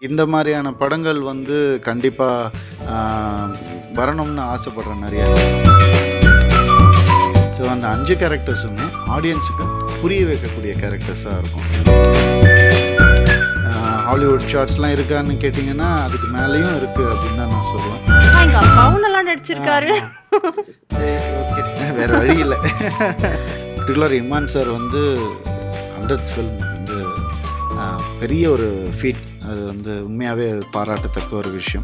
இந்த மாதிரியான படங்கள் வந்து கண்டிப்பாக வரணும்னு ஆசைப்படுறேன் நிறைய ஸோ அந்த அஞ்சு கேரக்டர்ஸுமே ஆடியன்ஸுக்கு புரிய வைக்கக்கூடிய கேரக்டர்ஸாக இருக்கும் ஹாலிவுட் ஷார்ட்ஸ்லாம் இருக்கான்னு கேட்டிங்கன்னா அதுக்கு மேலேயும் இருக்குது அப்படின்னு தான் நான் சொல்லுவேன் ஆ, எங்க அப்பாவும் நல்லா நடிச்சிருக்காரு ஓகே வேறு வழி இல்லை பர்டிகுலர் இமான் சார் வந்து ஹண்ட்ரட் ஃபில்ம் வந்து ஆஹ், பெரிய ஒரு ஃபீட் அது வந்து உண்மையாகவே பாராட்டத்தக்க ஒரு விஷயம்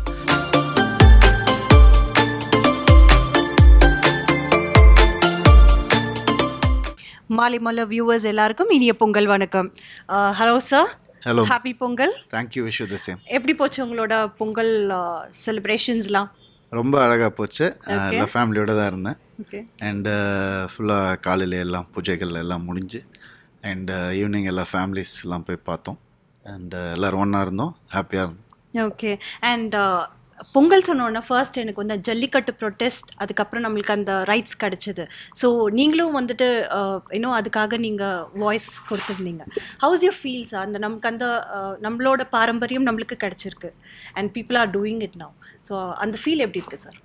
மாலை மல்ல வியூவர்ஸ் எல்லாருக்கும் இனிய பொங்கல் வணக்கம் hello sir hello happy Pongal thank you wish the same எப்படி போச்சு உங்களோட பொங்கல் செலிப்ரேஷன்ஸ்லாம் ரொம்ப அழகாக போச்சு ஆஹ், எல்லா ஃபேமிலியோட தான் இருந்தேன் ஓகே அண்டு ஃபுல்லாக காலையில் எல்லாம் பூஜைகள் எல்லாம் முடிஞ்சு அண்ட் ஈவினிங் எல்லா ஃபேமிலிஸ் எல்லாம் போய் பார்த்தோம் அண்ட் எல்லோரும் ஒன்றா இருந்தோம் ஹாப்பியாக இருந்தோம் ஓகே அண்ட் பொங்கல் சொன்னோன்னே ஃபர்ஸ்ட் எனக்கு வந்து ஜல்லிக்கட்டு ப்ரொட்டஸ்ட் அதுக்கப்புறம் நம்மளுக்கு அந்த ரைட்ஸ் கிடச்சிது ஸோ நீங்களும் வந்துட்டு இன்னும் அதுக்காக நீங்கள் வாய்ஸ் கொடுத்துருந்தீங்க ஹவுஸ் யூ ஃபீல்ஸ் அந்த நமக்கு அந்த uh, நம்மளோட பாரம்பரியம் நம்மளுக்கு கிடச்சிருக்கு and people are doing it now so அந்த ஃபீல் எப்படி இருக்குது சார்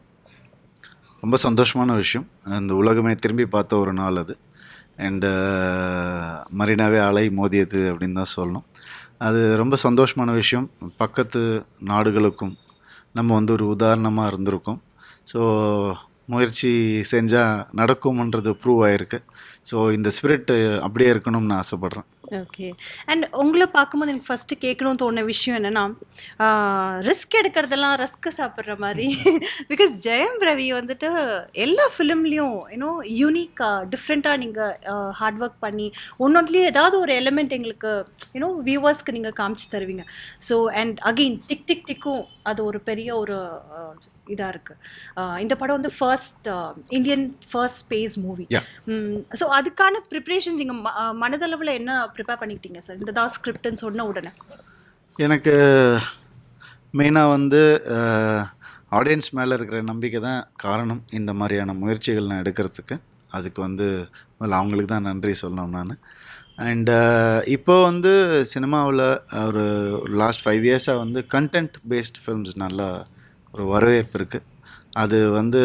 ரொம்ப சந்தோஷமான விஷயம் அந்த உலகமே திரும்பி பார்த்த ஒரு நாள் அது அண்டு மரினாவே அலை மோதியது அப்படின்னு தான் சொல்லணும் அது ரொம்ப சந்தோஷமான விஷயம் பக்கத்து நாடுகளுக்கும் நம்ம வந்து ஒரு உதாரணமாக இருந்திருக்கோம் ஸோ முயற்சி செஞ்சால் நடக்கும்ன்றது ப்ரூவ் ஆயிருக்கு ஸோ இந்த ஸ்பிரிட் அப்படியே இருக்கணும்னு ஆசைப்பட்றேன் ஓகே அண்ட் உங்களை பார்க்கும்போது எனக்கு ஃபஸ்ட்டு கேட்கணும்னு தோணுன விஷயம் என்னென்னா ரிஸ்க் எடுக்கிறதெல்லாம் ரஸ்க்கு சாப்பிட்ற மாதிரி பிகாஸ் ஜெயம் ரவி வந்துட்டு எல்லா ஃபிலிம்லேயும் யூனோ யூனிக்காக டிஃப்ரெண்ட்டாக நீங்கள் ஹார்ட் ஒர்க் பண்ணி ஒன்னொன்றுலேயும் ஏதாவது ஒரு எலிமெண்ட் எங்களுக்கு யூனோ வியூவர்ஸ்க்கு நீங்கள் காமிச்சு தருவீங்க so and again tick tick டிக்கும் அது ஒரு பெரிய ஒரு இதாக இருக்குது இந்த படம் வந்து first Indian first space movie Yeah. So அதுக்கான ப்ரிப்ரேஷன்ஸ் நீங்கள் மனதளவில் என்ன ப்ரிப்பேர் பண்ணிக்கிட்டீங்க சார் இந்த தான் ஸ்கிரிப்ட்னு சொன்ன உடனே எனக்கு மெயினாக வந்து ஆடியன்ஸ் மேலே இருக்கிற நம்பிக்கை தான் காரணம் இந்த மாதிரியான முயற்சிகள் நான் எடுக்கிறதுக்கு அதுக்கு வந்து முதல்ல அவங்களுக்கு தான் நன்றி சொல்லணும் நான் அண்டு இப்போ வந்து சினிமாவில் ஒரு லாஸ்ட் ஃபைவ் இயர்ஸாக வந்து கண்டென்ட் பேஸ்ட் ஃபில்ம்ஸ் நல்லா ஒரு வரவேற்பு இருக்குது அது வந்து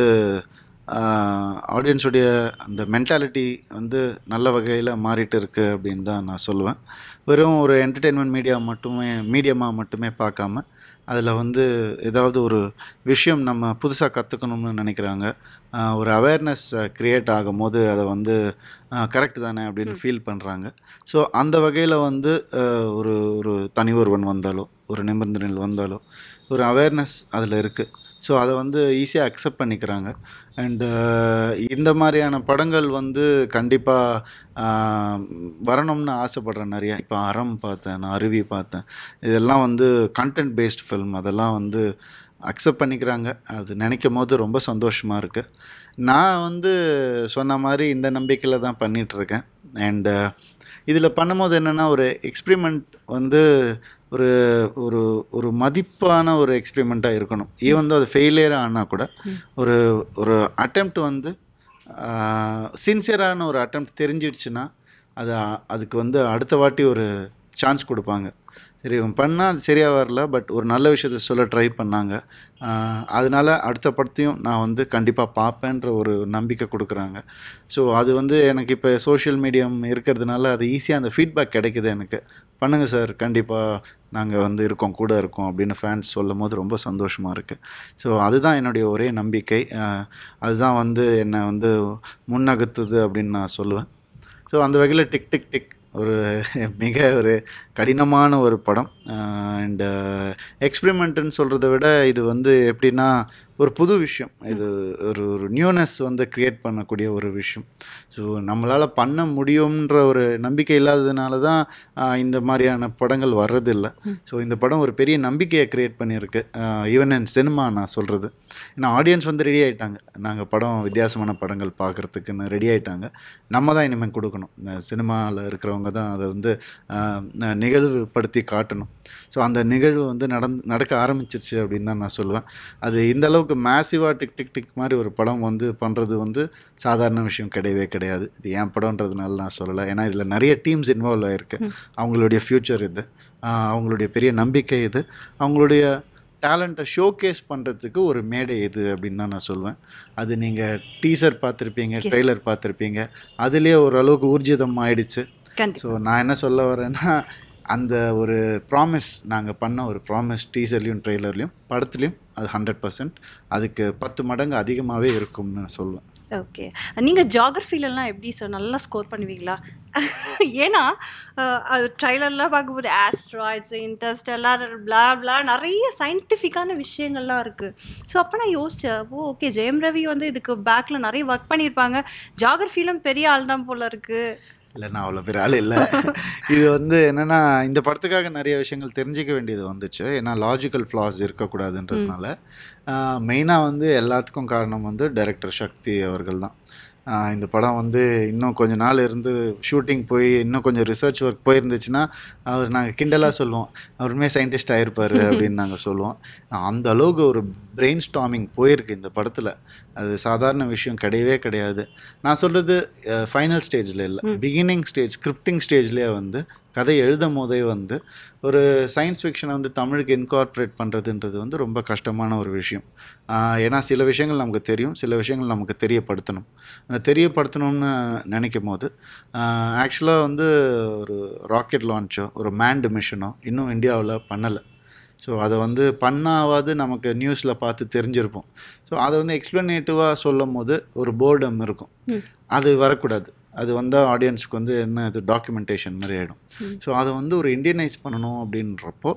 ஆடியன்ஸுடைய அந்த மென்டாலிட்டி வந்து நல்ல வகையில் மாறிட்டு இருக்கு அப்படின்னு தான் நான் சொல்லுவேன் வெறும் ஒரு என்டர்டெயின்மெண்ட் மீடியா மட்டுமே மீடியமாக மட்டுமே பார்க்காம அதில் வந்து ஏதாவது ஒரு விஷயம் நம்ம புதுசாக கற்றுக்கணும்னு நினைக்கிறாங்க ஆஹ் ஒரு அவேர்னஸ் க்ரியேட் ஆகும்போது அதை வந்து கரெக்ட் தானே அப்படின்னு ஃபீல் பண்ணுறாங்க ஸோ அந்த வகையில் வந்து ஆஹ் ஒரு ஒரு தனி ஒருவன் வந்தாலோ ஒரு நிபந்தனையில் வந்தாலோ ஒரு அவேர்னஸ் அதில் இருக்குது ஸோ அதை வந்து ஈஸியாக அக்செப்ட் பண்ணிக்கிறாங்க அண்டு இந்த மாதிரியான படங்கள் வந்து கண்டிப்பாக வரணும்னு ஆசைப்படுறேன் நிறைய இப்போ அறம் பார்த்தேன் நான் அருவி பார்த்தேன் இதெல்லாம் வந்து கண்டென்ட் பேஸ்ட் ஃபில்ம் அதெல்லாம் வந்து அக்செப்ட் பண்ணிக்கிறாங்க அது நினைக்கும் போது ரொம்ப சந்தோஷமாக இருக்குது நான் வந்து சொன்ன மாதிரி இந்த நம்பிக்கையில் தான் பண்ணிகிட்ருக்கேன் அண்டு இதில் பண்ணும்போது என்னென்னா ஒரு எக்ஸ்பிரிமெண்ட் வந்து ஒரு ஒரு ஒரு மதிப்பான ஒரு எக்ஸ்பிரிமெண்ட்டாக இருக்கணும் ஈவன் அது ஃபெயிலியர் ஆனால் கூட ஒரு ஒரு அட்டெம்ப்ட் வந்து சின்சியரான ஒரு அட்டெம்ப்ட் தெரிஞ்சிடுச்சுன்னா அது அ- அதுக்கு வந்து அடுத்த வாட்டி ஒரு சான்ஸ் கொடுப்பாங்க சரி இவன் பண்ணால் அது சரியாக வரல பட் ஒரு நல்ல விஷயத்த சொல்ல ட்ரை பண்ணாங்க ஆஹ் அதனால அடுத்த படத்தையும் நான் வந்து கண்டிப்பாக பார்ப்பேன்ற ஒரு நம்பிக்கை கொடுக்குறாங்க ஸோ அது வந்து எனக்கு இப்போ சோஷியல் மீடியம் இருக்கிறதுனால அது ஈஸியாக அந்த ஃபீட்பேக் கிடைக்குது எனக்கு பண்ணுங்கள் சார் கண்டிப்பாக நாங்கள் வந்து இருக்கோம் கூட இருக்கோம் அப்படின்னு ஃபேன்ஸ் சொல்லும் போது ரொம்ப சந்தோஷமாக இருக்குது ஸோ அதுதான் என்னுடைய ஒரே நம்பிக்கை ஆஹ் அதுதான் வந்து என்னை வந்து முன்னகத்துது அப்படின்னு நான் சொல்லுவேன் ஸோ அந்த வகையில் டிக் டிக் டிக் ஒரு மிக ஒரு கடினமான ஒரு படம் அண்டு எக்ஸ்பிரிமெண்ட்டுன்னு சொல்கிறத விட இது வந்து எப்படின்னா ஒரு புது விஷயம் இது ஒரு ஒரு நியூனஸ் வந்து க்ரியேட் பண்ணக்கூடிய ஒரு விஷயம் ஸோ நம்மளால் பண்ண முடியுன்ற ஒரு நம்பிக்கை இல்லாததுனால தான் ஆஹ் இந்த மாதிரியான படங்கள் வர்றதில்லை ஸோ இந்த படம் ஒரு பெரிய நம்பிக்கையை க்ரியேட் பண்ணியிருக்கு ஈவன் இன் சினிமா நான் சொல்கிறது ஏன்னா ஆடியன்ஸ் வந்து ரெடி ஆயிட்டாங்க நாங்கள் படம் வித்தியாசமான படங்கள் பார்க்குறதுக்குன்னு ரெடி ஆயிட்டாங்க நம்ம தான் இனிமேல் கொடுக்கணும் இந்த சினிமாவில் இருக்கிறவங்க தான் அதை வந்து ஆஹ் ந- நிகழ்வுபடுத்தி காட்டணும் ஸோ அந்த நிகழ்வு வந்து நடந்து நடக்க ஆரம்பிச்சிருச்சு அப்படின்னு தான் நான் சொல்லுவேன் அது இந்த அளவுக்கு மேசிவாக டிக் டிக் டிக் மாதிரி ஒரு படம் வந்து பண்ணுறது வந்து சாதாரண விஷயம் கிடையவே கிடையாது இது என் படம்ன்றதுனால நான் சொல்லலை ஏன்னா இதில் நிறைய டீம்ஸ் இன்வால்வ் ஆயிருக்கு அவங்களுடைய ஃப்யூச்சர் இது ஆஹ் அவங்களுடைய பெரிய நம்பிக்கை இது அவங்களுடைய டேலண்ட்டை ஷோகேஸ் பண்ணுறதுக்கு ஒரு மேடை இது அப்படின்னு தான் நான் சொல்லுவேன் அது நீங்கள் டீசர் பார்த்துருப்பீங்க Yes. ட்ரெய்லர் பார்த்துருப்பீங்க அதுலேயே ஓரளவுக்கு ஊர்ஜிதம் ஆயிடுச்சு கண்டிப்பா ஸோ நான் என்ன சொல்ல வரேன்னா அந்த ஒரு ப்ராமிஸ் நாங்கள் பண்ண ஒரு ப்ராமிஸ் டீசர்லேயும் ட்ரெய்லர்லேயும் படத்துலையும் அது ஹண்ட்ரட் பர்சன்ட் அதுக்கு பத்து மடங்கு அதிகமாகவே இருக்கும்னு நான் சொல்லுவேன் ஓகே நீங்கள் ஜாகிரஃபிலலாம் எப்படி சார் நல்லா ஸ்கோர் பண்ணுவீங்களா ஏன்னா அஹ், அது ட்ரைலர்லாம் பார்க்கும்போது ஆஸ்ட்ராய்ட்ஸ் இன்டர்ஸ்டெல்லாம் பிளா பிளா நிறைய சயின்டிஃபிக்கான விஷயங்கள்லாம் இருக்குது ஸோ அப்போ நான் யோசித்தேன் ஓ ஓகே ஜெயம் ரவி வந்து இதுக்கு பேக்கில் நிறைய ஒர்க் பண்ணியிருப்பாங்க ஜாகிரஃபிலும் பெரிய ஆள் தான் போல இருக்குது இல்லை நான் அவ்வளோ பெரிய ஆள் இல்லை இது வந்து என்னென்னா இந்த படத்துக்காக நிறைய விஷயங்கள் தெரிஞ்சிக்க வேண்டியது வந்துச்சு ஏன்னா லாஜிக்கல் ஃப்ளாஸ் இருக்கக்கூடாதுன்றதுனால மெயினாக வந்து எல்லாத்துக்கும் காரணம் வந்து டைரக்டர் சக்தி அவர்கள் தான் ஆஹ் இந்த படம் வந்து இன்னும் கொஞ்ச நாள் இருந்து ஷூட்டிங் போய் இன்னும் கொஞ்சம் ரிசர்ச் ஒர்க் போயிருந்துச்சுன்னா அவர் நாங்கள் கிண்டலாக சொல்லுவோம் அவருமே சயின்டிஸ்ட் ஆயிருப்பார் அப்படின்னு நாங்கள் சொல்லுவோம் அந்த அளவுக்கு ஒரு பிரெயின் ஸ்டாமிங் போயிருக்கு இந்த படத்தில் அது சாதாரண விஷயம் கிடையவே கிடையாது நான் சொல்கிறது ஃபைனல் ஸ்டேஜில் இல்லை ம். பிகினிங் ஸ்டேஜ் ஸ்கிரிப்டிங் ஸ்டேஜ்லேயே வந்து கதை எழுதும் போதே வந்து ஒரு சயின்ஸ் ஃபிக்ஷனை வந்து தமிழுக்கு இன்கார்ப்ரேட் பண்ணுறதுன்றது வந்து ரொம்ப கஷ்டமான ஒரு விஷயம் ஆஹ் ஏன்னா சில விஷயங்கள் நமக்கு தெரியும் சில விஷயங்கள் நமக்கு தெரியப்படுத்தணும் அந்த தெரியப்படுத்தணும்னு நினைக்கும் போது ஆக்சுவலாக வந்து ஒரு ராக்கெட் லான்ச்சோ ஒரு மேண்டு மிஷனோ இன்னும் இந்தியாவில் பண்ணலை ஸோ அதை வந்து பண்ணாவது நமக்கு நியூஸில் பார்த்து தெரிஞ்சிருப்போம் ஸோ அதை வந்து எக்ஸ்ப்ளனேட்டிவாக சொல்லும் போது ஒரு போர்டம் இருக்கும் ம். அது வரக்கூடாது அது வந்தால் ஆடியன்ஸ்க்கு வந்து என்ன இது டாக்குமெண்டேஷன் மாதிரி ஆகிடும் ம். ஸோ அதை வந்து ஒரு இந்தியனைஸ் பண்ணணும் அப்படின்றப்போ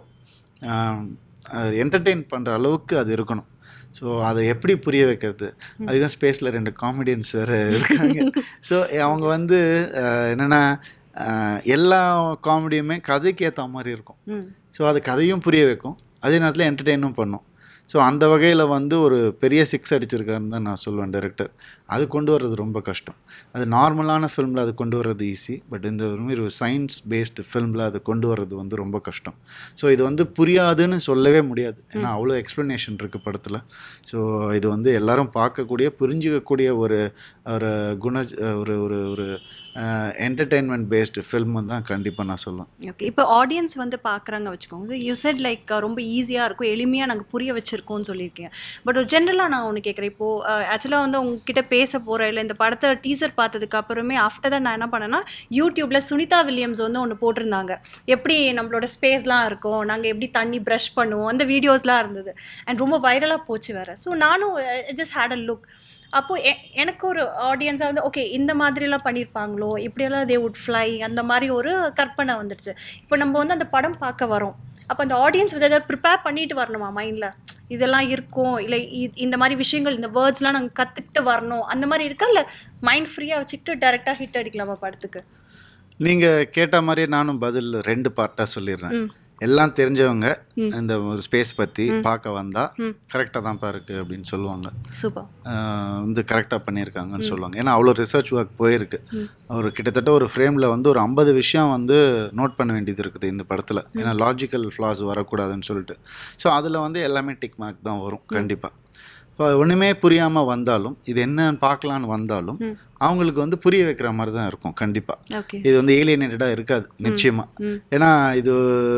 என்டர்டெயின் பண்ணுற அளவுக்கு அது இருக்கணும் ஸோ அதை எப்படி புரிய வைக்கிறது அதுதான் ஸ்பேஸில் ரெண்டு காமெடியன்ஸ் வேறு இருக்காங்க ஸோ அவங்க வந்து அஹ், என்னன்னா அஹ், எல்லா காமெடியுமே கதைக்கு ஏற்ற மாதிரி இருக்கும் ம் ஸோ அது கதையும் புரிய வைக்கும் அதே நேரத்தில் என்டர்டெயினும் பண்ணும் ஸோ அந்த வகையில் வந்து ஒரு பெரிய சிக்ஸ் அடிச்சிருக்காருன்னு தான் நான் சொல்லுவேன் டைரக்டர் அது கொண்டு வர்றது ரொம்ப கஷ்டம் அது நார்மலான ஃபிலிமில் அது கொண்டு வர்றது ஈஸி பட் இந்த ஒரு மாதிரி ஒரு சயின்ஸ் பேஸ்டு ஃபிலிமில் அது கொண்டு வர்றது வந்து ரொம்ப கஷ்டம் ஸோ இது வந்து புரியாதுன்னு சொல்லவே முடியாது ஏன்னா அவ்வளோ எக்ஸ்ப்ளனேஷன் இருக்குது படத்தில் ஸோ இது வந்து எல்லாரும் பார்க்கக்கூடிய புரிஞ்சிக்கக்கூடிய ஒரு ஒரு குண ஒரு ஒரு ஒரு என்டர்டெயின்மெண்ட் பேஸ்டு ஃபில்ம் தான் கண்டிப்பாக நான் சொல்லுவேன் ஓகே இப்போ ஆடியன்ஸ் வந்து பார்க்குறாங்க வச்சுக்கோங்க யூ செட் லைக் ரொம்ப ஈஸியாக இருக்கும் எளிமையாக நாங்கள் புரிய வச்சுருக்கோம்னு சொல்லியிருக்கீங்க பட் ஒரு ஜென்ரலாக நான் ஒன்று கேட்குறேன் இப்போது ஆக்சுவலாக வந்து உங்ககிட்ட பேச போகிறேன் இல்லை இந்த படத்தை டீசர் பார்த்ததுக்கு அப்புறமே ஆஃப்டர் தான் நான் என்ன பண்ணேன்னா யூடியூப்பில் சுனிதா வில்லியம்ஸ் வந்து ஒன்று போட்டிருந்தாங்க எப்படி நம்மளோட ஸ்பேஸ்லாம் இருக்கும் நாங்கள் எப்படி தண்ணி ப்ரஷ் பண்ணுவோம் அந்த வீடியோஸ்லாம் இருந்தது அண்ட் ரொம்ப வைரலாக போச்சு வேறு ஸோ நானும் ஜஸ்ட் ஹேட் அ லுக் அப்போது எ எனக்கு ஒரு ஆடியன்ஸாக வந்து ஓகே இந்த மாதிரிலாம் பண்ணியிருப்பாங்களோ இப்படியெல்லாம் தே வுட் ஃப்ளை அந்த மாதிரி ஒரு கற்பனை வந்துடுச்சு இப்போ நம்ம வந்து அந்த படம் பார்க்க வரோம் அப்போ அந்த ஆடியன்ஸ் வந்து எதாவது ப்ரிப்பேர் பண்ணிட்டு வரணுமா மைண்டில் இதெல்லாம் இருக்கும் இல்லை இந்த மாதிரி விஷயங்கள் இந்த வேர்ட்ஸ்லாம் நாங்கள் கற்றுக்கிட்டு வரணும் அந்த மாதிரி இருக்கா இல்லை மைண்ட் ஃப்ரீயாக வச்சுக்கிட்டு டேரெக்டாக ஹிட் அடிக்கலாமா படத்துக்கு நீங்கள் கேட்ட மாதிரியே நானும் பதில் ரெண்டு பார்ட்டாக சொல்லிடுறேன் ம் எல்லாம் தெரிஞ்சவங்க ம். இந்த ஒரு ஸ்பேஸ் பற்றி ம். பார்க்க பார்க்க வந்தால் ம் கரெக்டாக தான்ப்பா இருக்குது அப்படின்னு சொல்லுவாங்க சூப்பர் ஆஹ் வந்து கரெக்டாக பண்ணியிருக்காங்கன்னு ம். சொல்லுவாங்க ஏன்னா அவ்வளோ ரிசர்ச் ஒர்க் போயிருக்கு ம். ஒரு கிட்டத்தட்ட ஒரு ஃப்ரேமில் வந்து ஒரு ஐம்பது விஷயம் வந்து நோட் பண்ண வேண்டியது இருக்குது இந்த படத்தில் ஏன்னா லாஜிக்கல் ஃப்ளாஸ் வரக்கூடாதுன்னு சொல்லிட்டு ஸோ அதில் வந்து எல்லாமே டிக் மார்க் தான் வரும் கண்டிப்பாக இப்போ ஒன்றுமே புரியாமல் வந்தாலும் இது என்னன்னு பார்க்கலான்னு வந்தாலும் ம். அவங்களுக்கு வந்து புரிய வைக்கிற மாதிரி தான் இருக்கும் கண்டிப்பாக ஓகே இது வந்து ஏலியனேட்டடாக இருக்காது நிச்சயமாக ம் ஏன்னா இது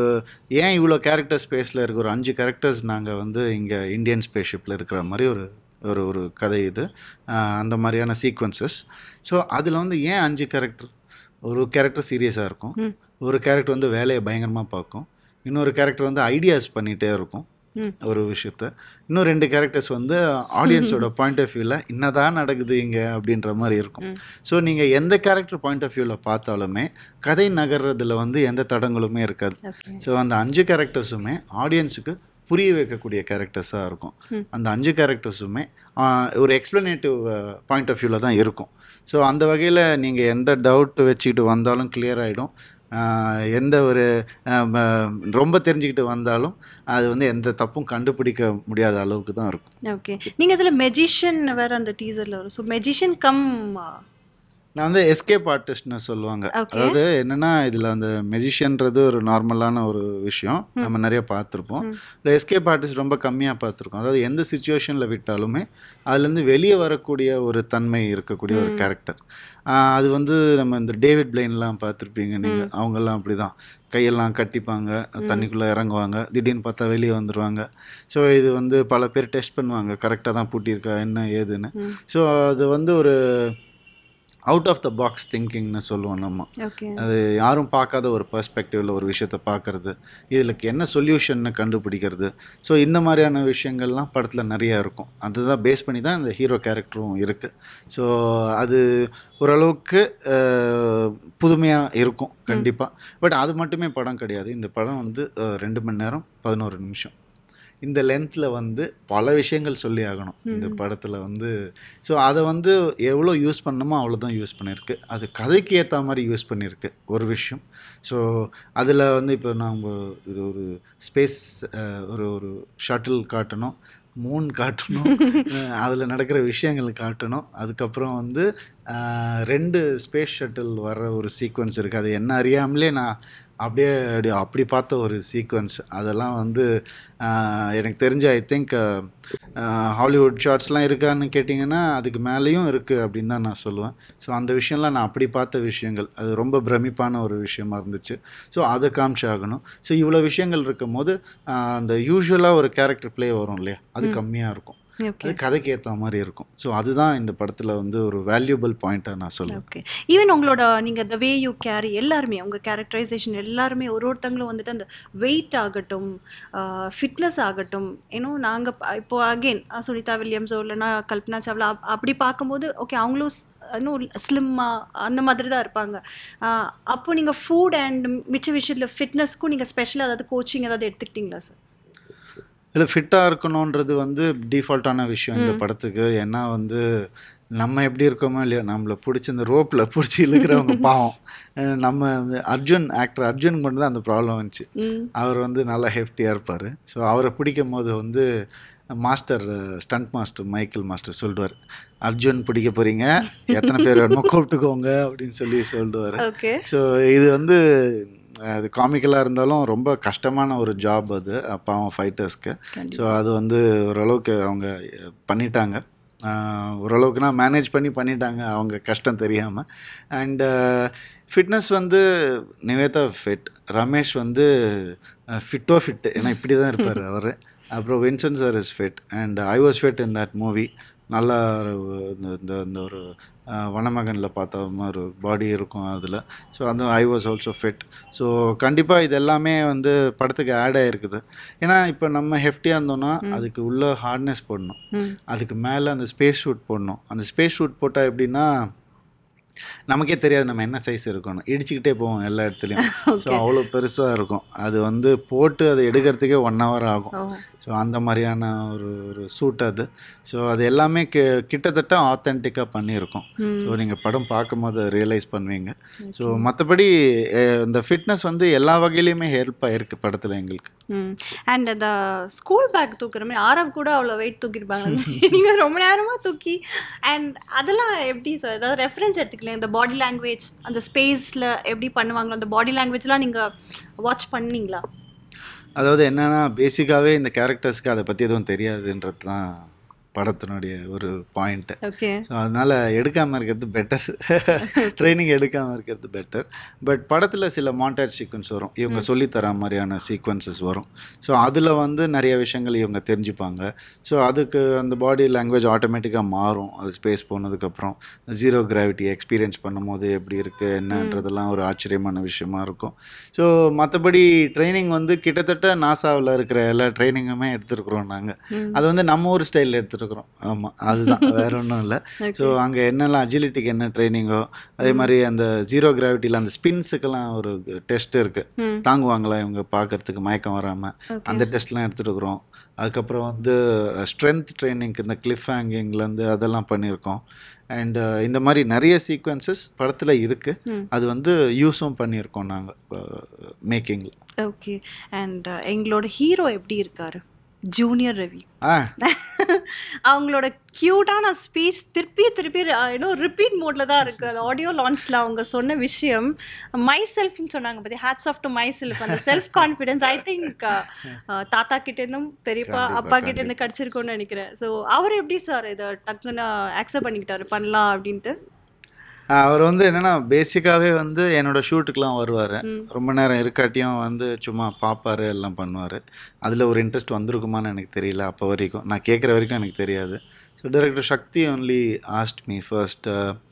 ஏன் இவ்வளோ கேரக்டர் ஸ்பேஸில் இருக்க ஒரு அஞ்சு கேரக்டர்ஸ் நாங்கள் வந்து இங்கே இந்தியன் ஸ்பேஸ்ஷிப்பில் இருக்கிற மாதிரி ஒரு ஒரு ஒரு கதை இது ஆஹ் அந்த மாதிரியான சீக்வன்சஸ் ஸோ அதில் வந்து ஏன் அஞ்சு கேரக்டர் ஒரு கேரக்டர் சீரியஸாக இருக்கும் ம். ஒரு கேரக்டர் வந்து வேலையை பயங்கரமாக பார்க்கும் இன்னொரு கேரக்டர் வந்து ஐடியாஸ் பண்ணிகிட்டே இருக்கும் ம். ஒரு விஷயத்த இன்னும் ரெண்டு கேரக்டர்ஸ் வந்து ஆடியன்ஸோட பாயிண்ட் ஆஃப் வியூவில் என்னதான் நடக்குது இங்கே அப்படின்ற மாதிரி இருக்கும் ம். ஸோ நீங்கள் எந்த கேரக்டர் பாயிண்ட் ஆஃப் வியூவில் பார்த்தாலுமே கதை நகர்றதுல வந்து எந்த தடங்களுமே இருக்காது ஓகே ஸோ அந்த அஞ்சு கேரக்டர்ஸுமே ஆடியன்ஸுக்கு புரிய வைக்கக்கூடிய கேரக்டர்ஸாக இருக்கும் ம். அந்த அஞ்சு கேரக்டர்ஸுமே ஒரு எக்ஸ்ப்ளனேட்டிவ் பாயிண்ட் ஆஃப் வியூவில் தான் இருக்கும் ஸோ அந்த வகையில் நீங்கள் எந்த டவுட் வச்சுக்கிட்டு வந்தாலும் clear ஆகிடும் எந்த ஒரு ஆஹ் ம- ரொம்ப தெரிஞ்சுக்கிட்டு வந்தாலும் அது வந்து எந்த தப்பும் கண்டுபிடிக்க முடியாத அளவுக்கு தான் இருக்கும் ஓகே நீங்கள் இதில் மெஜிஷியன் வேறு அந்த டீசரில் வரும் ஸோ மெஜிஷியன் கம் நான் வந்து எஸ்கேப் ஆர்டிஸ்ட்னு சொல்லுவாங்க Okay. அதாவது என்னன்னா இதில் அந்த மெஜிஷியன்றது ஒரு நார்மலான ஒரு விஷயம் நம்ம நிறைய பார்த்துருப்போம் இல்லை எஸ்கேப் ஆர்டிஸ்ட் ரொம்ப கம்மியாக பார்த்துருக்கோம் அதாவது எந்த சுச்சுவேஷனில் விட்டாலுமே அதுலேருந்து வெளியே வரக்கூடிய ஒரு தன்மை இருக்கக்கூடிய ஒரு கேரக்டர் அது வந்து நம்ம இந்த டேவிட் பிளைன்லாம் பார்த்துருப்பீங்க நீங்கள் அவங்கெல்லாம் அப்படி தான் கையெல்லாம் கட்டிப்பாங்க தண்ணிக்குள்ளே இறங்குவாங்க திடீர்னு பார்த்தா வெளியே வந்துடுவாங்க ஸோ இது வந்து பல பேர் டெஸ்ட் பண்ணுவாங்க கரெக்டாக தான் பூட்டியிருக்கா என்ன ஏதுன்னு ம். ஸோ அது வந்து ஒரு அவுட் ஆஃப் த பாக்ஸ் திங்கிங்னு சொல்லுவோம் நம்ம ஓகே அது யாரும் பார்க்காத ஒரு பெர்ஸ்பெக்டிவில் ஒரு விஷயத்தை பார்க்கறது இதுக்கு என்ன சொல்யூஷன்னு கண்டுபிடிக்கிறது ஸோ இந்த மாதிரியான விஷயங்கள்லாம் படத்தில் நிறையா இருக்கும் அதுதான் பேஸ் பண்ணி தான் இந்த ஹீரோ கேரக்டரும் இருக்குது ஸோ அது ஓரளவுக்கு புதுமையாக இருக்கும் கண்டிப்பாக பட் அது மட்டுமே படம் கிடையாது இந்த படம் வந்து அஹ், ரெண்டு மணி நேரம் பதினோரு நிமிஷம் இந்த லென்த்தில் வந்து பல விஷயங்கள் சொல்லி ஆகணும் இந்த படத்தில் வந்து ஸோ அதை வந்து எவ்வளோ யூஸ் பண்ணணுமோ அவ்வளோதான் யூஸ் பண்ணியிருக்கு அது கதைக்கு ஏற்ற மாதிரி யூஸ் பண்ணியிருக்கு ஒரு விஷயம் ஸோ அதில் வந்து இப்போ நம்ம இது ஒரு ஸ்பேஸ் ஒரு ஒரு ஷட்டில் காட்டணும் மூன் காட்டணும் அதில் நடக்கிற விஷயங்கள் காட்டணும் அதுக்கப்புறம் வந்து அஹ், ரெண்டு ஸ்பேஸ் ஷட்டில் வர்ற ஒரு சீக்வன்ஸ் இருக்குது அது என்ன அறியாமலே நான் அப்படியே அப்படி அப்படி பார்த்த ஒரு சீக்வன்ஸ் அதெல்லாம் வந்து அஹ், எனக்கு தெரிஞ்ச ஐ திங்க் ஹாலிவுட் ஷார்ட்ஸ்லாம் இருக்கான்னு கேட்டிங்கன்னா அதுக்கு மேலேயும் இருக்குது அப்படின்னு தான் நான் சொல்லுவேன் ஸோ அந்த விஷயம்லாம் நான் அப்படி பார்த்த விஷயங்கள் அது ரொம்ப பிரமிப்பான ஒரு விஷயமா இருந்துச்சு ஸோ அதை காமிச்சு ஆகணும் ஸோ இவ்வளோ விஷயங்கள் இருக்கும் போது ஆஹ், அந்த யூஸ்வலாக ஒரு கேரக்டர் ப்ளே வரும் இல்லையா அது கம்மியாக இருக்கும் ஓகே அது கதைக்கு ஏற்ற மாதிரி இருக்கும் ஸோ அதுதான் இந்த படத்தில் வந்து ஒரு வேல்யூபிள் பாயிண்ட்டாக நான் சொல்லுவேன் ஓகே ஈவன் உங்களோட நீங்கள் த வே யூ கேரி எல்லாருமே உங்கள் கேரக்டரைசேஷன் எல்லாருமே ஒரு ஒருத்தங்களும் வந்துட்டு அந்த வெயிட் ஆகட்டும் ஃபிட்னஸ் ஆகட்டும் ஏன்னோ நாங்கள் இப்போ அகெயின் சுனிதா வில்லியம்ஸோ இல்லைன்னா கல்பனா சாவ்லா அப்- அப்படி பார்க்கும்போது ஓகே அவங்களும் ஸ்- இன்னும் ஸ்லிம்மாக அந்த மாதிரி தான் இருப்பாங்க ஆஹ் அப்போ நீங்கள் ஃபுட் அண்ட் மிச்ச விஷயத்தில் ஃபிட்னஸ்க்கும் நீங்கள் ஸ்பெஷலாக ஏதாவது கோச்சிங் ஏதாவது எடுத்துக்கிட்டீங்களா சார் இல்லை ஃபிட்டாக இருக்கணுன்றது வந்து டிஃபால்ட்டான விஷயம் இந்த படத்துக்கு ஏன்னா வந்து நம்ம எப்படி இருக்கோமோ இல்லையோ நம்மளை பிடிச்சி இந்த ரோப்பில் பிடிச்சி இழுக்கிறவங்க பாவம் அஹ் நம்ம வந்து அர்ஜுன் ஆக்டர் அர்ஜுனுக்கு மட்டும் தான் அந்த ப்ராப்ளம் வந்துச்சு ம் அவர் வந்து நல்லா ஹெஃப்டியாக இருப்பார் ஸோ அவரை பிடிக்கும் போது வந்து master stunt master Michael master சொல்லிடுவார் அர்ஜுன் பிடிக்க போகிறீங்க எத்தனை பேர் வேணுமோ கூப்பிட்டுக்கோங்க அப்படின்னு சொல்லி சொல்லிடுவார் ஓகே ஸோ இது வந்து அது காமிக்கலாக இருந்தாலும் ரொம்ப கஷ்டமான ஒரு ஜாப் அது பாவம் ஃபைட்டர்ஸ்க்கு ஸோ அது வந்து ஓரளவுக்கு அவங்க பண்ணிட்டாங்க ஆஹ் ஓரளவுக்குனா மேனேஜ் பண்ணி பண்ணிட்டாங்க அவங்க கஷ்டம் தெரியாமல் அண்டு ஃபிட்னஸ் வந்து நிவேதா ஃபிட் ரமேஷ் வந்து ஃபிட்டோ ஃபிட் ஏன்னா இப்படி தான் இருப்பார் அவர் அப்புறம் Vincent sir is fit and I was fit in that movie நல்லா ஒரு இந்த- இந்த இந்த ஒரு வனமகனில் பார்த்த மாதிரி ஒரு பாடி இருக்கும் அதில் ஸோ அந்த I was also fit so கண்டிப்பாக இது எல்லாமே வந்து படத்துக்கு ஆட் ஆகிருக்குது ஏன்னா இப்போ நம்ம ஹெஃப்டியாக இருந்தோம்னா அதுக்கு உள்ள ஹார்ட்னஸ் போடணும் ம் அதுக்கு மேலே அந்த ஸ்பேஸ் ஷூட் போடணும் அந்த ஸ்பேஸ் ஷூட் போட்டால் எப்படின்னா நமக்கே தெரியாது நம்ம என்ன சைஸ் இருக்கணும் இடிச்சுக்கிட்டே போவோம் எல்லா இடத்துலையும் ஸோ அவ்வளோ பெருசாக இருக்கும் அது வந்து போட்டு அதை எடுக்கிறதுக்கே ஒன் ஹவர் ஆகும் ஓ ஸோ அந்த மாதிரியான ஒரு ஒரு சூட் அது ஸோ அது எல்லாமே கி கிட்டத்தட்ட ஆத்தென்டிக்காக பண்ணியிருக்கோம் ம். ஸோ நீங்கள் படம் பார்க்கும்போது ரியலைஸ் பண்ணுவீங்க ஸோ மற்றபடி இந்த ஃபிட்னஸ் வந்து எல்லா வகையிலையுமே ஹெல்ப் ஆயிருக்கு படத்தில் எங்களுக்கு ம் அண்ட் அந்த ஸ்கூல் பேக் தூக்குற மாதிரி ஆரவ் கூட அவ்வளோ வெயிட் தூக்கியிருப்பாங்க நீங்கள் ரொம்ப நேரமாக தூக்கி அண்ட் அதெல்லாம் எப்படி சார் ஏதாவது ரெஃபரன்ஸ் எடுத்துக்கலாம் இந்த பாடி லாங்குவேஜ் அந்த ஸ்பேஸில் எப்படி பண்ணுவாங்களோ அந்த பாடி லாங்குவேஜ்லாம் நீங்கள் வாட்ச் பண்ணீங்களா அதாவது என்னன்னா பேசிக்காகவே இந்த கேரக்டர்ஸ்க்கு அதை பற்றி எதுவும் தெரியாதுன்றது தான் படத்தினுடைய ஒரு பாயிண்ட்டு ஓகே ஸோ அதனால் எடுக்காமல் இருக்கிறது பெட்டர் ட்ரைனிங் எடுக்காமல் இருக்கிறது பெட்டர் பட் படத்தில் சில மாண்டேஜ் சீக்வன்ஸ் வரும் இவங்க சொல்லித்தர மாதிரியான சீக்வன்சஸ் வரும் ஸோ அதில் வந்து நிறைய விஷயங்கள் இவங்க தெரிஞ்சுப்பாங்க ஸோ அதுக்கு அந்த பாடி லாங்குவேஜ் ஆட்டோமேட்டிக்காக மாறும் அது ஸ்பேஸ் போனதுக்கப்புறம் ஜீரோ கிராவிட்டி எக்ஸ்பீரியன்ஸ் பண்ணும்போது எப்படி இருக்குது என்னன்றதெல்லாம் ஒரு ஆச்சரியமான விஷயமா இருக்கும் ஸோ மற்றபடி ட்ரைனிங் வந்து கிட்டத்தட்ட நாசாவில் இருக்கிற எல்லா ட்ரைனிங்குமே எடுத்துருக்குறோம் நாங்கள் அது வந்து நம்ம ஊர் ஸ்டைலில் எடுத்துருக்குறோம் ஆமாம் அதுதான் வேற ஒன்றும் இல்லை ஸோ அங்கே என்னெல்லாம் அஜிலிட்டிக்கு என்ன ட்ரைனிங்கோ அதே மாதிரி அந்த ஜீரோ கிராவிட்டியில் அந்த ஸ்பின்ஸுக்கெல்லாம் ஒரு டெஸ்ட் இருக்குது ம் தாங்குவாங்களா இவங்க பார்க்கறதுக்கு மயக்கம் வராமல் அந்த டெஸ்ட்லாம் எடுத்துருக்குறோம் அதுக்கப்புறம் வந்து ஸ்ட்ரென்த் ட்ரைனிங்க்கு இந்த கிளிஃப் ஹேங்கிங்லேருந்து அதெல்லாம் பண்ணியிருக்கோம் அண்ட் இந்த மாதிரி நிறைய சீக்வன்சஸ் படத்தில் இருக்குது ம். அது வந்து யூஸும் பண்ணியிருக்கோம் நாங்கள் மேக்கிங்கில் ஓகே அண்ட் எங்களோட ஹீரோ எப்படி இருக்காரு ஜூனியர் ரவி ஆ அவங்களோட க்யூட்டான ஸ்பீச் திருப்பி திருப்பி ஏன்னோ ரிப்பீட் மோட்ல தான் இருக்கு அது ஆடியோ லான்ச்ல அவங்க சொன்ன விஷயம் மை செல்ஃப்னு சொன்னாங்க பத்தி hats off to my self அந்த செல்ஃப் கான்ஃபிடன்ஸ் ஐ திங்க் தாத்தா கிட்ட இருந்தும் பெரியப்பா கண்டிப்பா, அப்பா கிட்ட இருந்து கிடைச்சிருக்கும்னு நினைக்கிறேன் ஸோ அவர் எப்படி சார் இதை டக்குன்னு அக்செப்ட் பண்ணிக்கிட்டாரு பண்ணலாம் அப்படின்ட்டு அவர் வந்து என்னன்னா பேசிக்காவே வந்து என்னோட ஷூட்டுக்கெலாம் வருவார் ம். ரொம்ப நேரம் இருக்காட்டியும் வந்து சும்மா பார்ப்பாரு எல்லாம் பண்ணுவார் அதில் ஒரு இன்ட்ரெஸ்ட் வந்திருக்குமான்னு எனக்கு தெரியல அப்போ வரைக்கும் நான் கேட்குற வரைக்கும் எனக்கு தெரியாது so director Shakti only asked me first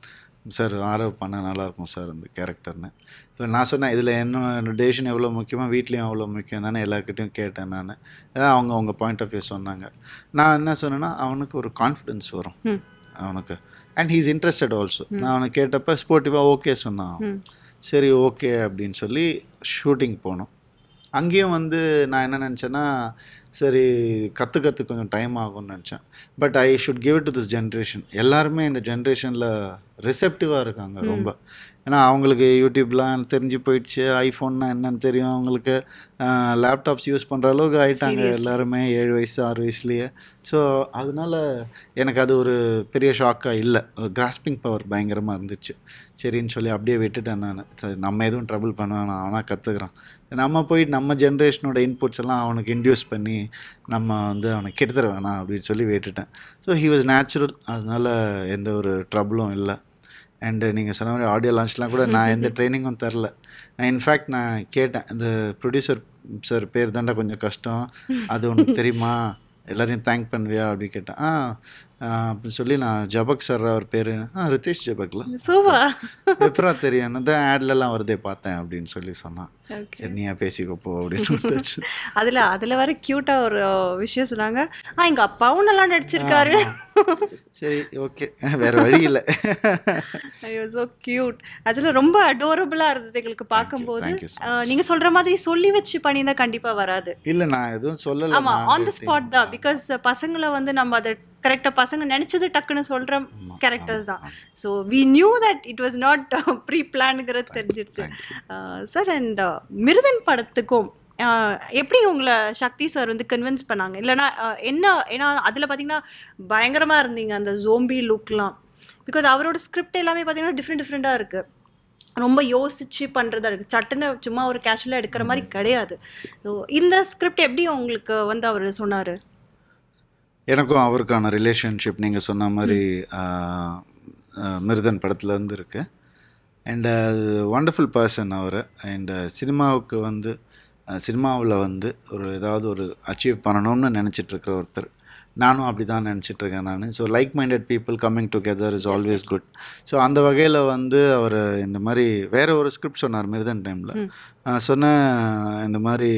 sir Aarav பண்ண நல்லாயிருக்கும் சார் இந்த கேரக்டர்னு இப்போ நான் சொன்னேன் இதில் என்ன டேஷன் எவ்வளோ முக்கியமோ வீட்லேயும் அவ்வளோ முக்கியம் தானே எல்லாருக்கிட்டையும் கேட்டேன் நான் அதான் அவங்க அவங்க பாயிண்ட் ஆஃப் வியூ சொன்னாங்க நான் என்ன சொன்னேன்னா அவனுக்கு ஒரு கான்ஃபிடென்ஸ் வரும் ம். அவனுக்கு அண்ட் ஹீஸ் இன்ட்ரெஸ்டட் ஆல்சோ நான் அவனை கேட்டப்ப ஸ்போர்ட்டிவாக ஓகே சொன்னான் அவன். ம். சரி ஓகே அப்படின்னு சொல்லி ஷூட்டிங் போனோம் அங்கேயும் வந்து நான் என்ன நினச்சேன்னா சரி கற்றுக்கிறதுக்கு கொஞ்சம் டைம் ஆகும்னு நினச்சேன் but I should give it to this generation எல்லாருமே இந்த ஜென்ரேஷனில் ரிசெப்டிவாக இருக்காங்க ரொம்ப ஏன்னா அவங்களுக்கு யூடியூப்லாம் தெரிஞ்சு போயிடுச்சு ஐஃபோன்னா என்னன்னு தெரியும் அவங்களுக்கு லேப்டாப்ஸ் யூஸ் பண்ணுற அளவுக்கு ஆயிட்டாங்க Seriously. எல்லாருமே ஏழு வயசு ஆறு வயசுலேயே ஸோ அதனால எனக்கு அது ஒரு பெரிய ஷாக்காக இல்லை கிராஸ்பிங் பவர் பயங்கரமாக இருந்துச்சு சரின்னு சொல்லி அப்படியே விட்டுட்டேன் நான் சரி நம்ம எதுவும் ட்ரபிள் பண்ண வேணாம் அவனா கற்றுக்குறான் நம்ம போய் நம்ம ஜென்ரேஷனோட இன்புட்ஸ் எல்லாம் அவனுக்கு இன்டியூஸ் பண்ணி நம்ம வந்து அவனை கெடுத்துட வேணாம் அப்படின்னு சொல்லி விட்டுட்டேன் ஸோ ஹி வாஸ் நேச்சுரல் அதனால எந்த ஒரு ட்ரபிளும் இல்லை அண்டு நீங்கள் சொன்ன மாதிரி ஆடியோ லான்ச்லாம் கூட நான் எந்த ட்ரைனிங்கும் தரல நான் இன்ஃபேக்ட் நான் கேட்டேன் இந்த ப்ரொடியூசர் சார் பேர் தாண்டா கொஞ்சம் கஷ்டம் அது உனக்கு தெரியுமா எல்லாரையும் தேங்க் பண்ணுவியா அப்படின்னு கேட்டேன் ஆ ஆ, அப்படின்னு சொல்லி நான் ஜபக் சார் அவர் பேர் ஆ ரிதேஷ் ஜபக்ல சூப்பர் எப்பரா தெரியும் தான் ஆட்லலாம் வருதே பார்த்தேன் அப்படின்னு சொல்லி சொன்னான் ஓகே சரி நீயா பேசிக்கோ போ அப்படின்னு விட்டாச்சு. அதுல அதுல வர கியூட்டா ஒரு விஷயம் சொன்னாங்க ஆ எங்க அப்பாவும் நல்லா நடிச்சிருக்காரு ஆமா. சரி ஓகே வேற வழி இல்லை ஐயோ ஸோ கியூட் ஆக்சுவலாக ரொம்ப அடோரபுளா இருந்தது எங்களுக்கு பார்க்கும்போது thank you so ஆ, நீங்க சொல்ற மாதிரி சொல்லி வச்சு பண்ணியிருந்தா கண்டிப்பா வராது இல்லை நான் எதுவும் சொல்லலை ஆமா நான் ஆன் த ஸ்பாட் தான் பிகாஸ் பசங்களை வந்து நம்ம அதை கரெக்டா பசங்க நினைச்சது டக்குன்னு சொல்ற ஆமா, கேரக்டர்ஸ் ஆமா, தான் so we knew that it was not pre பிளான்ங்கிறது தெரிஞ்சிருச்சு Thank you. Sir and Miruthan படத்துக்கும் ஆஹ், எப்படி உங்களை சக்தி சார் வந்து கன்வின்ஸ் பண்ணாங்க இல்லைனா ஆஹ், என்ன ஏன்னா அதில் பார்த்தீங்கன்னா பயங்கரமாக இருந்தீங்க அந்த ஜோம்பி லுக்லாம் பிகாஸ் அவரோட ஸ்கிரிப்ட் எல்லாமே பார்த்தீங்கன்னா டிஃப்ரெண்ட் டிஃப்ரெண்ட்டாக இருக்குது ரொம்ப யோசிச்சு பண்ணுறதா இருக்குது சட்டுன்னு சும்மா ஒரு கேஷுவலாக எடுக்கிற மாதிரி கிடையாது ஸோ இந்த ஸ்கிரிப்ட் எப்படி உங்களுக்கு வந்து அவர் சொன்னார் எனக்கும் அவருக்கான ரிலேஷன்ஷிப் நீங்கள் சொன்ன மாதிரி ஆஹ், ஆஹ், மிருதன் படத்துலேருந்து இருக்கு அண்ட் வண்டர்ஃபுல் பர்சன் அவர் அண்ட் சினிமாவுக்கு வந்து சினிமாவில் வந்து ஒரு ஏதாவது ஒரு அச்சீவ் பண்ணணும்னு நினச்சிட்டு இருக்கிற ஒருத்தர் நானும் அப்படி தான் நினச்சிட்ருக்கேன் நான் so like minded people coming together is always good so அந்த வகையில் வந்து அவர் இந்த மாதிரி வேற ஒரு ஸ்கிரிப்ட் சொன்னார் மிருதன் டைமில் ம். சொன்ன இந்த மாதிரி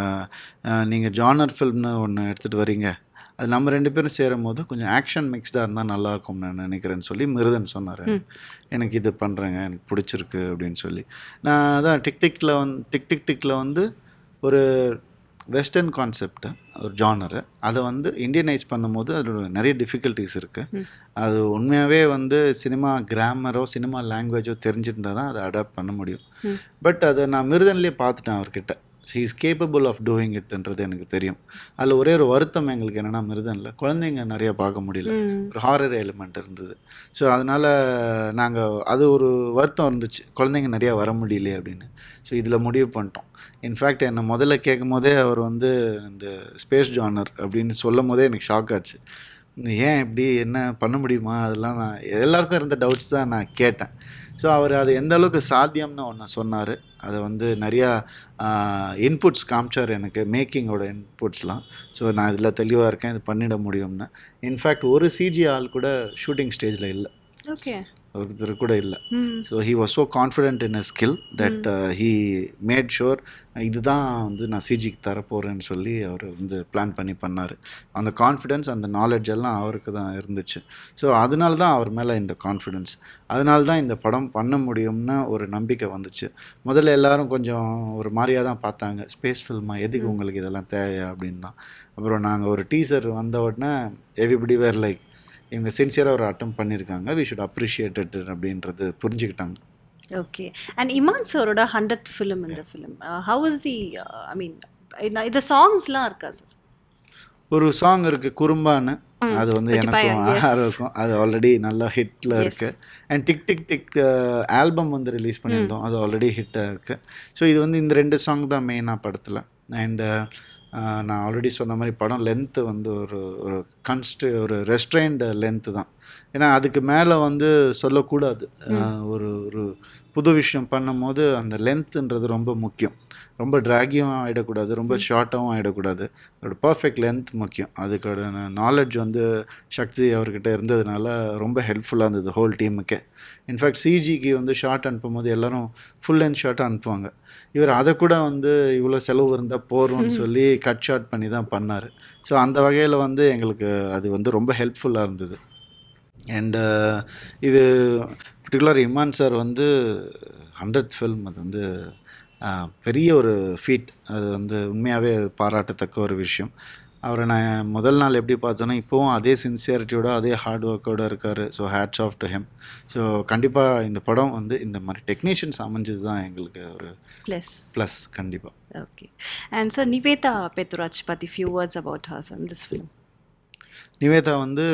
நீங்கள் ஜானர் ஃபில்ம்னு ஒன்று எடுத்துகிட்டு வரீங்க அது நம்ம ரெண்டு பேரும் சேரும் போது கொஞ்சம் ஆக்ஷன் மிக்ஸ்டாக இருந்தால் நல்லாயிருக்கும் நான் நினைக்கிறேன்னு சொல்லி மிருதன் சொன்னார் ம். எனக்கு இது பண்ணுறேங்க எனக்கு பிடிச்சிருக்கு அப்படின்னு சொல்லி நான் அதான் டிக் டிக்கில் வந்து டிக் டிக் டிக்கில் வந்து ஒரு வெஸ்டர்ன் கான்செப்ட் ஒரு ஜானரு அதை வந்து இந்தியனைஸ் பண்ணும்போது அதோட நிறைய டிஃபிகல்ட்டிஸ் இருக்குது ம். அது உண்மையாகவே வந்து சினிமா கிராமரோ சினிமா லாங்குவேஜோ தெரிஞ்சிருந்தால் தான் அதை அடாப்ட் பண்ண முடியும் ம். பட் அதை நான் மிருதன்லேயே பார்த்துட்டேன் அவர்கிட்ட so is capable of doing இட்ன்றது எனக்கு தெரியும் அதில் ஒரே ஒரு வருத்தம் எங்களுக்கு என்னென்னா மிருதனில் குழந்தைங்க நிறைய பார்க்க முடியல ஒரு ஹாரர் எலிமெண்ட் இருந்தது ஸோ அதனால் நாங்கள் அது ஒரு வருத்தம் இருந்துச்சு குழந்தைங்க நிறையா வர முடியலையே அப்படின்னு ஸோ இதில் முடிவு பண்ணிட்டோம் இன்ஃபேக்ட் என்னை முதல்ல கேட்கும் போதே அவர் வந்து இந்த ஸ்பேஸ் ஜானர் அப்படின்னு சொல்லும் போதே எனக்கு ஷாக் ஆச்சு ஏன் இப்படி என்ன பண்ண முடியுமா அதெல்லாம் நான் எல்லாருக்கும் இருந்த டவுட்ஸ் தான் நான் கேட்டேன் ஸோ அவர் அது எந்த அளவுக்கு சாத்தியம்னு ஒன்று சொன்னார் அதை வந்து நிறையா இன்புட்ஸ் காமிச்சார் எனக்கு மேக்கிங்கோட இன்புட்ஸ்லாம் ஸோ நான் இதில் தெளிவாக இருக்கேன் இது பண்ணிட முடியும்னு இன்ஃபேக்ட் ஒரு சிஜி ஆள் கூட ஷூட்டிங் ஸ்டேஜில் இல்லை ஓகே ஒருத்தர் கூட இல்லை ம் so he was so confident in a skill that he made sure இதுதான் வந்து நான் சிஜிக்கு தரப்போகிறேன்னு சொல்லி அவர் வந்து பிளான் பண்ணி பண்ணார் அந்த கான்ஃபிடென்ஸ் அந்த நாலேஜ் எல்லாம் அவருக்கு தான் இருந்துச்சு ஸோ அதனால தான் அவர் மேலே இந்த கான்ஃபிடென்ஸ் அதனால தான் இந்த படம் பண்ண முடியும்னு ஒரு நம்பிக்கை வந்துச்சு முதல்ல எல்லாரும் கொஞ்சம் ஒரு மாதிரியாக தான் பார்த்தாங்க ஸ்பேஸ் ஃபில்மா எதுக்கு உங்களுக்கு இதெல்லாம் தேவையா அப்படின்னு தான் அப்புறம் நாங்கள் ஒரு டீசர் வந்த உடனே எவ்ரிபடி வேர் லைக் இவங்க சின்சியராக ஒரு அட்டம் பண்ணியிருக்காங்க வி ஷுட் அப்ரிஷியேட் இட் அப்படின்றது புரிஞ்சுக்கிட்டாங்க ஓகே அண்ட் இமான் சாரோட ஹண்ட்ரட் ஃபிலிம் இந்த film how is the I mean இந்த சாங்ஸ்லாம் இருக்கா சார் ஒரு சாங் இருக்குது குறும்பான்னு ம், அது வந்து குட்டி பையன், எனக்கும் yes. ஆர்வம் இருக்கும் அது ஆல்ரெடி நல்லா ஹிட்டில் Yes. இருக்குது and tick tick tick album வந்து ரிலீஸ் பண்ணியிருந்தோம் அது ஆல்ரெடி ஹிட்டாக இருக்குது ஸோ இது வந்து இந்த ரெண்டு சாங் தான் மெயினாக படத்தில் அண்டு நான் ஆல்ரெடி சொன்ன மாதிரி படம் லென்த்து வந்து ஒரு ஒரு கன்ஸ்ட் ஒரு ரெஸ்ட்ரைன்டு லென்த்து தான் ஏன்னா அதுக்கு மேலே வந்து சொல்லக்கூடாது அஹ், ஒரு ஒரு புது விஷயம் பண்ணும்போது அந்த லென்த்துன்றது ரொம்ப முக்கியம் ரொம்ப ட்ராகியும் ஆகிடக்கூடாது ரொம்ப ஷார்ட்டாகவும் ஆகிடக்கூடாது அதோட பர்ஃபெக்ட் லென்த் முக்கியம் அதுக்கான நாலேஜ் வந்து சக்தி அவர்கிட்ட இருந்ததுனால ரொம்ப ஹெல்ப்ஃபுல்லாக இருந்தது ஹோல் டீமுக்கே இன்ஃபேக்ட் சிஜிக்கு வந்து ஷார்ட் அனுப்பும்போது எல்லாரும் ஃபுல் லென்த் ஷார்ட் அனுப்புவாங்க இவர் அதை கூட வந்து இவ்வளோ செலவு இருந்தால் போகிறோம்னு சொல்லி கட் ஷார்ட் பண்ணி தான் பண்ணார் ஸோ அந்த வகையில் வந்து எங்களுக்கு அது வந்து ரொம்ப ஹெல்ப்ஃபுல்லாக இருந்தது அண்டு இது பர்டிகுலர் இமான் சார் வந்து ஹண்ட்ரட் ஃபில்ம் அது வந்து ஆஹ், பெரிய ஒரு ஃபீட் அது வந்து உண்மையாகவே பாராட்டத்தக்க ஒரு விஷயம் அவரை நான் முதல் நாள் எப்படி பார்த்தேனோ இப்போவும் அதே சின்சியாரிட்டியோட அதே ஹார்ட் ஒர்க்கோட இருக்கார் so hats off to him so கண்டிப்பாக இந்த படம் வந்து இந்த மாதிரி டெக்னீஷியன்ஸ் அமைஞ்சது தான் எங்களுக்கு ஒரு ப்ளஸ் ப்ளஸ் கண்டிப்பாக okay and sir Nivetha Pethuraj பற்றி few words about hers and this film Nivetha வந்து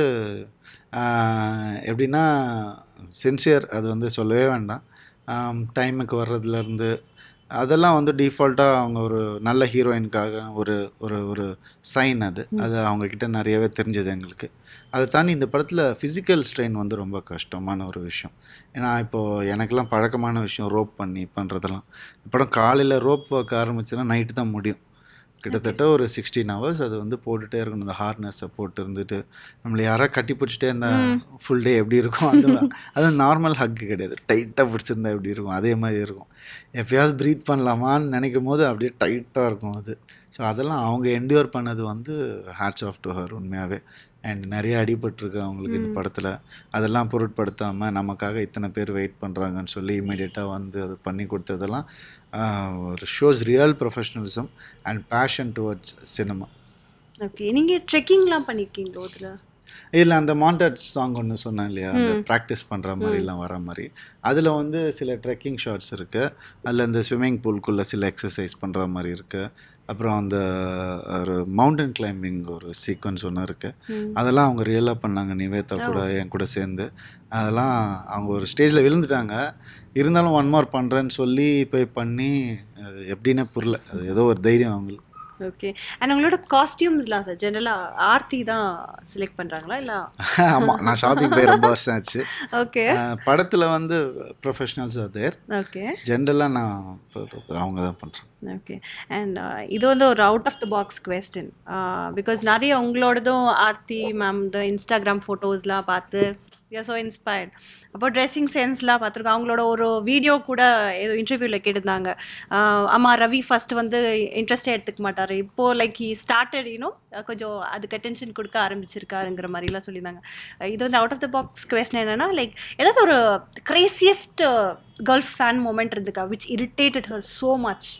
ஆஹ், எப்படின்னா சின்சியர் அது வந்து சொல்லவே வேண்டாம் டைமுக்கு வர்றதுலேருந்து அதெல்லாம் வந்து டிஃபால்ட்டாக அவங்க ஒரு நல்ல ஹீரோயினுக்காக ஒரு ஒரு ஒரு சைன் அது அது அவங்கக்கிட்ட நிறையவே தெரிஞ்சது எங்களுக்கு அதை தாண்டி இந்த படத்தில் ஃபிசிக்கல் ஸ்ட்ரெயின் வந்து ரொம்ப கஷ்டமான ஒரு விஷயம் ஏன்னா இப்போது எனக்கெல்லாம் பழக்கமான விஷயம் ரோப் பண்ணி பண்ணுறதெல்லாம் இந்த படம் காலையில் ரோப் ஒர்க் ஆரம்பிச்சுன்னா நைட்டு தான் முடியும் கிட்டத்தட்ட ஒரு சிக்ஸ்டீன் ஹவர்ஸ் அது வந்து போட்டுகிட்டே இருக்கணும் இந்த ஹார்னஸை போட்டு இருந்துட்டு நம்மளை யாராவது கட்டி பிடிச்சிட்டே இருந்தா ஃபுல் டே எப்படி இருக்கும் அந்த அது நார்மல் ஹக்கு கிடையாது டைட்டாக பிடிச்சிருந்தா எப்படி இருக்கும் அதே மாதிரி இருக்கும் எப்பயாவது ப்ரீத் பண்ணலாமான்னு நினைக்கும் போது அப்படியே டைட்டாக இருக்கும் அது ஸோ அதெல்லாம் அவங்க என்டியூர் பண்ணது வந்து ஹேட்ஸ் ஆஃப் டு ஹர் உண்மையாகவே அண்ட் நிறைய அடிபட்டிருக்கு அவங்களுக்கு இந்த படத்தில் அதெல்லாம் பொருட்படுத்தாமல் நமக்காக இத்தனை பேர் வெயிட் பண்ணுறாங்கன்னு சொல்லி இமீடியட்டாக வந்து அது பண்ணி கொடுத்ததெல்லாம் ஆஹ், ஒரு shows real professionalism and passion towards cinema okay நீங்கள் ட்ரெக்கிங்லாம் பண்ணியிருக்கீங்களோ அதில் இதில் அந்த மாண்டட் சாங் ஒன்று சொன்னேன் இல்லையா அந்த ப்ராக்டிஸ் பண்ணுற மாதிரிலாம் வர மாதிரி அதில் வந்து சில ட்ரெக்கிங் ஷாட்ஸ் இருக்குது அதில் இந்த ஸ்விம்மிங் பூல்குள்ளே சில எக்ஸசைஸ் பண்ணுற மாதிரி இருக்குது அப்புறம் அந்த ஒரு மவுண்டன் கிளைம்பிங் ஒரு சீக்வன்ஸ் ஒன்று இருக்குது அதெல்லாம் அவங்க ரியலாக பண்ணாங்க நிவேதா கூட என் கூட சேர்ந்து அதெல்லாம் அவங்க ஒரு ஸ்டேஜில் விழுந்துட்டாங்க இருந்தாலும் ஒன் மோர் பண்ணுறேன்னு சொல்லி போய் பண்ணி அது எப்படின்னே புரியல அது ஏதோ ஒரு தைரியம் அவங்களுக்கு ஓகே அண்ட் உங்களோட காஸ்டியூம்ஸ்லாம் சார் ஜென்ரலாக ஆர்த்தி தான் செலக்ட் பண்ணுறாங்களா இல்லை ஆமாம் நான் ஷாப்பிங் போய் ரொம்ப வருஷம் ஆச்சு ஓகே படத்தில் வந்து ப்ரொஃபஷனல்ஸ் தேர் ஓகே ஜென்ரலாக நான் இப்போ அவங்க தான் பண்ணுறேன் ஓகே அண்ட் இது வந்து ஒரு out of the box question because நிறைய உங்களோடதும் ஆர்த்தி மேம் இந்த இன்ஸ்டாகிராம் ஃபோட்டோஸ்லாம் பார்த்து வி ஆர் ஸோ இன்ஸ்பயர்ட் அப்போ ட்ரெஸ்ஸிங் சென்ஸ்லாம் பார்த்துருக்கோம் அவங்களோட ஒரு வீடியோ கூட ஏதோ இன்டர்வியூவில் கேட்டிருந்தாங்க ஆமாம் ரவி ஃபர்ஸ்ட் வந்து இன்ட்ரெஸ்டே எடுத்துக்க மாட்டார் இப்போது லைக் ஹி ஸ்டார்டட் யூனோ கொஞ்சம் அதுக்கு அட்டென்ஷன் கொடுக்க ஆரம்பிச்சிருக்காருங்கிற மாதிரிலாம் சொல்லியிருந்தாங்க அஹ் இது வந்து out of the box question என்னன்னா லைக் ஏதாவது ஒரு கிரேசியஸ்ட் கேர்ள் ஃபேன் மூமெண்ட் இருந்துக்கா which irritated her so much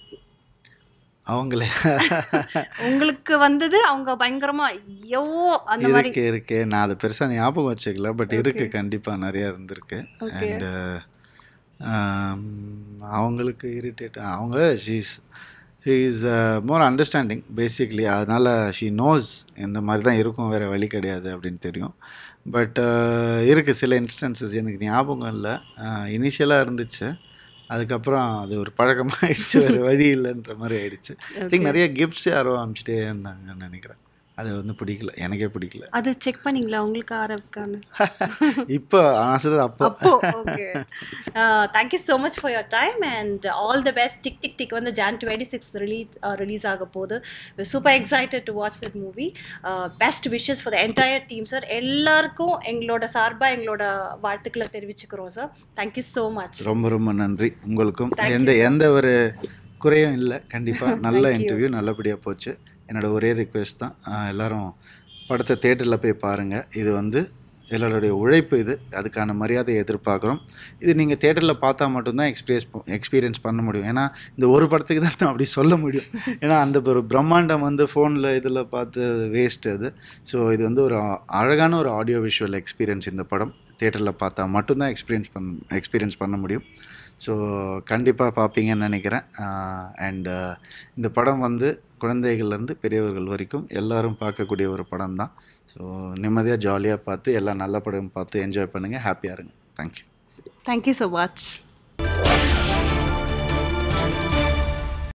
அவங்களே உங்களுக்கு வந்தது அவங்க பயங்கரமா ஐயோ அந்த மாதிரி இருக்கு இருக்கு நான் அதை பெருசாக ஞாபகம் வச்சுக்கல பட் இருக்கு கண்டிப்பாக நிறையா இருந்திருக்கு Okay. அண்ட் அவங்களுக்கு இரிட்டேட் அவங்க she's she is more understanding basically அதனால் ஷீ நோஸ் இந்த மாதிரி தான் இருக்கும் வேறு வழி கிடையாது அப்படின்னு தெரியும் பட் இருக்குது சில இன்ஸ்டன்சஸ் எனக்கு ஞாபகம் இல்லை இனிஷியலாக இருந்துச்சு அதுக்கப்புறம் அது ஒரு பழக்கமாகிடுச்சு வேறு வழி இல்லைன்ற மாதிரி ஆயிடுச்சு திங்க் நிறைய கிஃப்ட்ஸ் யாரோ அனுப்பிச்சிட்டே இருந்தாங்கன்னு நினைக்கிறேன் அது வந்து பிடிக்கல எனக்கே பிடிக்கல அது செக் பண்ணீங்களா உங்களுக்கு ஆரம்பிக்கான்னு இப்போ நான் சொல்றது அப்போ அப்போ okay thank you so much for your time and all the best Tik tick Tik வந்து June twenty six release release ஆக போகுது super excited to watch that movie best wishes for the entire team sir எல்லாருக்கும் எங்களோட சார்பாக எங்களோட வாழ்த்துக்களை தெரிவிச்சுக்கிறோம் சார் தேங்க்யூ ஸோ மச் ரொம்ப ரொம்ப நன்றி உங்களுக்கும் எந்த எந்த ஒரு குறையும் இல்லை கண்டிப்பாக நல்ல இன்டர்வியூ நல்லபடியாக போச்சு என்னோட ஒரே ரிக்வெஸ்ட் தான் ஆஹ் எல்லாரும் படத்தை தேட்டரில் போய் பாருங்கள் இது வந்து எல்லாருடைய உழைப்பு இது அதுக்கான மரியாதையை எதிர்பார்க்குறோம் இது நீங்கள் தேட்டரில் பார்த்தா மட்டும்தான் எக்ஸ்பீரியன்ஸ் எக்ஸ்பீரியன்ஸ் பண்ண முடியும் ஏன்னா இந்த ஒரு படத்துக்கு தான் நான் அப்படி சொல்ல முடியும் ஏன்னா அந்த ஒரு பிரம்மாண்டம் வந்து ஃபோனில் இதில் பார்த்து வேஸ்ட் அது ஸோ இது வந்து ஒரு அ- அழகான ஒரு ஆடியோ விஷுவல் எக்ஸ்பீரியன்ஸ் இந்த படம் தேட்டரில் பார்த்தா மட்டும்தான் எக்ஸ்பீரியன்ஸ் பண்ண எக்ஸ்பீரியன்ஸ் பண்ண முடியும் ஸோ கண்டிப்பாக பார்ப்பீங்கன்னு நினைக்கிறேன் அண்டு இந்த படம் வந்து குழந்தைகள்லேருந்து பெரியவர்கள் வரைக்கும் எல்லாரும் பார்க்கக்கூடிய ஒரு படம் தான் ஸோ நிம்மதியாக ஜாலியாக பார்த்து எல்லா நல்ல படம் பார்த்து என்ஜாய் பண்ணுங்கள் ஹாப்பியாக இருங்க தேங்க்யூ தேங்க்யூ ஸோ மச்